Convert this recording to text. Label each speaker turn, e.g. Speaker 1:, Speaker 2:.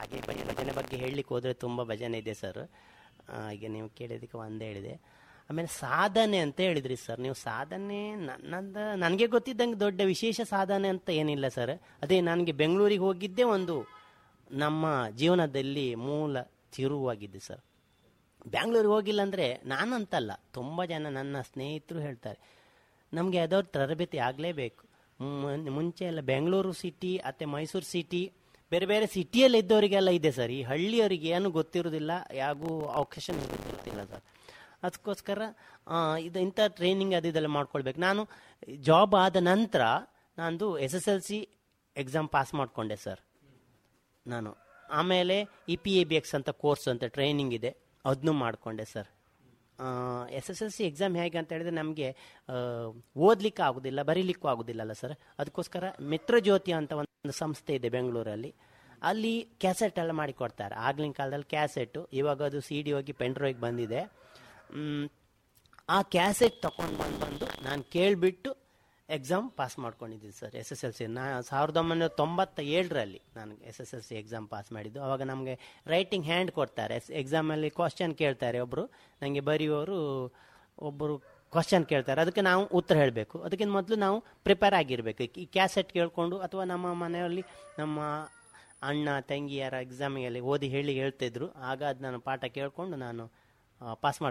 Speaker 1: ಹಾಗೆ ಭಜನೆ ಭಜನೆ ಬಗ್ಗೆ ಹೇಳಲಿಕ್ಕೆ ಹೋದರೆ ತುಂಬ ಭಜನೆ ಇದೆ ಸರ್ ಹಾಗೆ ನೀವು ಕೇಳಿದ್ದಕ್ಕೆ ಒಂದೇ ಹೇಳಿದೆ ಆಮೇಲೆ ಸಾಧನೆ ಅಂತ ಹೇಳಿದ್ರಿ ಸರ್ ನೀವು ಸಾಧನೆ ನನ್ನದು ನನಗೆ ಗೊತ್ತಿದ್ದಂಗೆ ದೊಡ್ಡ ವಿಶೇಷ ಸಾಧನೆ ಅಂತ ಏನಿಲ್ಲ ಸರ್ ಅದೇ ನನಗೆ ಬೆಂಗಳೂರಿಗೆ ಹೋಗಿದ್ದೇ ಒಂದು ನಮ್ಮ ಜೀವನದಲ್ಲಿ ಮೂಲ ತಿರುವಾಗಿದ್ದೆ ಸರ್ ಬ್ಯಾಂಗ್ಳೂರಿಗೆ ಹೋಗಿಲ್ಲ ಅಂದರೆ ನಾನಂತಲ್ಲ ತುಂಬ ಜನ ನನ್ನ ಸ್ನೇಹಿತರು ಹೇಳ್ತಾರೆ ನಮಗೆ ಯಾವ್ದಾದ್ರು ತರಬೇತಿ ಆಗಲೇಬೇಕು ಮುಂಚೆ ಎಲ್ಲ ಬೆಂಗಳೂರು ಸಿಟಿ ಮತ್ತು ಮೈಸೂರು ಸಿಟಿ ಬೇರೆ ಬೇರೆ ಸಿಟಿಯಲ್ಲಿ ಇದ್ದವರಿಗೆಲ್ಲ ಇದೆ ಸರ್ ಈ ಹಳ್ಳಿಯವರಿಗೆ ಏನು ಗೊತ್ತಿರೋದಿಲ್ಲ ಯಾಗೂ ಅವಕಾಶ ಗೊತ್ತಿಲ್ಲ ಸರ್ ಅದಕ್ಕೋಸ್ಕರ ಆ, ಇದು ಇಂಥ ಟ್ರೈನಿಂಗ್ ಅದು ಇದೆಲ್ಲ ಮಾಡ್ಕೊಳ್ಬೇಕು ನಾನು ಜಾಬ್ ಆದ ನಂತರ ನಂದು S S L C exam pass ಮಾಡಿಕೊಂಡೆ ಸರ್ ನಾನು ಆಮೇಲೆ E P A B X ಅಂತ ಕೋರ್ಸ್ ಅಂತ ಟ್ರೈನಿಂಗ್ ಇದೆ ಅದನ್ನು ಮಾಡಿಕೊಂಡೆ sir S S L C exam ಹೇಗೆ ಅಂತ ಹೇಳಿದ್ರೆ ನಮಗೆ ಓದಲಿಕ್ಕೆ ಆಗೋದಿಲ್ಲ ಬರೀಲಿಕ್ಕೂ ಆಗೋದಿಲ್ಲಲ್ಲ ಸರ್ ಅದಕ್ಕೋಸ್ಕರ ಮಿತ್ರಜ್ಯೋತಿ ಅಂತ ಒಂದು ಸಂಸ್ಥೆ ಇದೆ ಬೆಂಗಳೂರಲ್ಲಿ ಅಲ್ಲಿ ಕ್ಯಾಸೆಟ್ ಎಲ್ಲ ಮಾಡಿ ಕೊಡ್ತಾರೆ ಆಗ್ಲಿನ ಕಾಲದಲ್ಲಿ ಕ್ಯಾಸೆಟ್ಟು ಇವಾಗ ಅದು ಸಿ ಡಿ ಹೋಗಿ ಪೆಂಡ್ರೋಯ್ಗೆ ಬಂದಿದೆ ಮ್, ಆ ಕ್ಯಾಸೆಟ್ ತಗೊಂಡು ಬಂದು ಬಂದು ನಾನು ಕೇಳಿಬಿಟ್ಟು ಎಕ್ಸಾಮ್ ಪಾಸ್ ಮಾಡ್ಕೊಂಡಿದ್ದೀನಿ sir S S L C ನಾ ಸಾವಿರದ ಒಂಬೈನೂರ ತೊಂಬತ್ತ ಏಳರಲ್ಲಿ ನಾನು S S L C exam pass ಮಾಡಿದ್ದು ಅವಾಗ ನಮಗೆ ರೈಟಿಂಗ್ ಹ್ಯಾಂಡ್ ಕೊಡ್ತಾರೆ ಎಸ್ ಎಕ್ಸಾಮಲ್ಲಿ ಕ್ವಶನ್ ಕೇಳ್ತಾರೆ ಒಬ್ಬರು ನನಗೆ ಬರೆಯುವವರು ಒಬ್ಬರು ಕ್ವಶನ್ ಕೇಳ್ತಾರೆ ಅದಕ್ಕೆ ನಾವು ಉತ್ತರ ಹೇಳಬೇಕು ಅದಕ್ಕಿಂತ ಮೊದಲು ನಾವು ಪ್ರಿಪೇರ್ ಆಗಿರಬೇಕು ಈ ಕ್ಯಾಸೆಟ್ ಕೇಳಿಕೊಂಡು ಅಥವಾ ನಮ್ಮ ಮನೆಯಲ್ಲಿ ನಮ್ಮ ಅಣ್ಣ ತಂಗಿಯರ ಎಕ್ಸಾಮಿಗೆಲ್ಲಿ ಓದಿ ಹೇಳಿ ಹೇಳ್ತಿದ್ರು ಆಗ ಅದು ನಾನು ಪಾಠ ಕೇಳಿಕೊಂಡು ನಾನು ಪಾಸ್